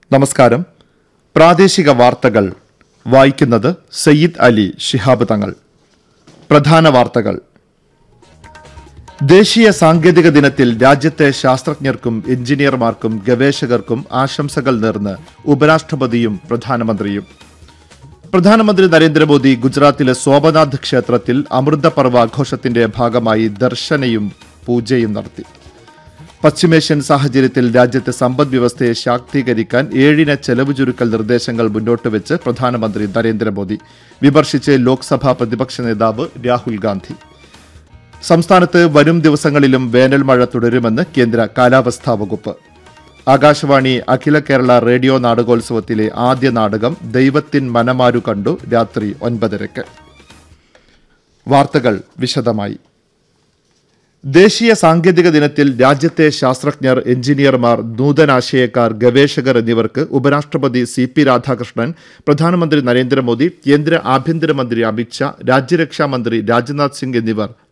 നമസ്കാരം പ്രാദേശിക വാർത്തകൾ വായിക്കുന്നത് സയ്യിദ് അലി ശിഹാബ് തങ്ങൾ പ്രധാന വാർത്തകൾ ദേശീയ സാങ്കേതിക ദിനത്തിൽ രാജ്യത്തെ ശാസ്ത്രജ്ഞർക്കും എഞ്ചിനീയർമാർക്കും ഗവേഷകർക്കും ആശംസകൾ നേർന്ന് ഉപരാഷ്ട്രപതിയും പ്രധാനമന്ത്രിയും പ്രധാനമന്ത്രി നരേന്ദ്രമോദി ഗുജറാത്തിലെ സോമനാഥ് ക്ഷേത്രത്തിൽ അമൃതപർവ ആഘോഷത്തിന്റെ ഭാഗമായി ദർശനയും പൂജയും നടത്തി പശ്ചിമേഷ്യൻ സാഹചര്യത്തിൽ രാജ്യത്തെ സമ്പദ് വ്യവസ്ഥയെ ശാക്തീകരിക്കാൻ ഏഴിന ചെലവ് ചുരുക്കൽ നിർദ്ദേശങ്ങൾ മുന്നോട്ട് വെച്ച് പ്രധാനമന്ത്രി നരേന്ദ്രമോദി വിമർശിച്ച് ലോക്സഭാ പ്രതിപക്ഷ നേതാവ് രാഹുൽ ഗാന്ധി സംസ്ഥാനത്ത് വരും ദിവസങ്ങളിലും വേനൽ മഴ തുടരുമെന്ന് കേന്ദ്ര കാലാവസ്ഥാ വകുപ്പ് ആകാശവാണി അഖില കേരള റേഡിയോ നാടകോത്സവത്തിലെ ആദ്യ നാടകം ദൈവത്തിൻ മനമാരു കണ്ടു രാത്രി ഒൻപതരയ്ക്ക് വാർത്തകൾ വിശദമായി ദേശീയ സാങ്കേതിക ദിനത്തിൽ രാജ്യത്തെ ശാസ്ത്രജ്ഞർ എഞ്ചിനീയർമാർ നൂതനാശയക്കാർ ഗവേഷകർ എന്നിവർക്ക് ഉപരാഷ്ട്രപതി സി പി രാധാകൃഷ്ണൻ പ്രധാനമന്ത്രി നരേന്ദ്രമോദി കേന്ദ്ര ആഭ്യന്തരമന്ത്രി അമിത്ഷാ രാജ്യരക്ഷാ മന്ത്രി രാജ്നാഥ് സിംഗ് എന്നിവർ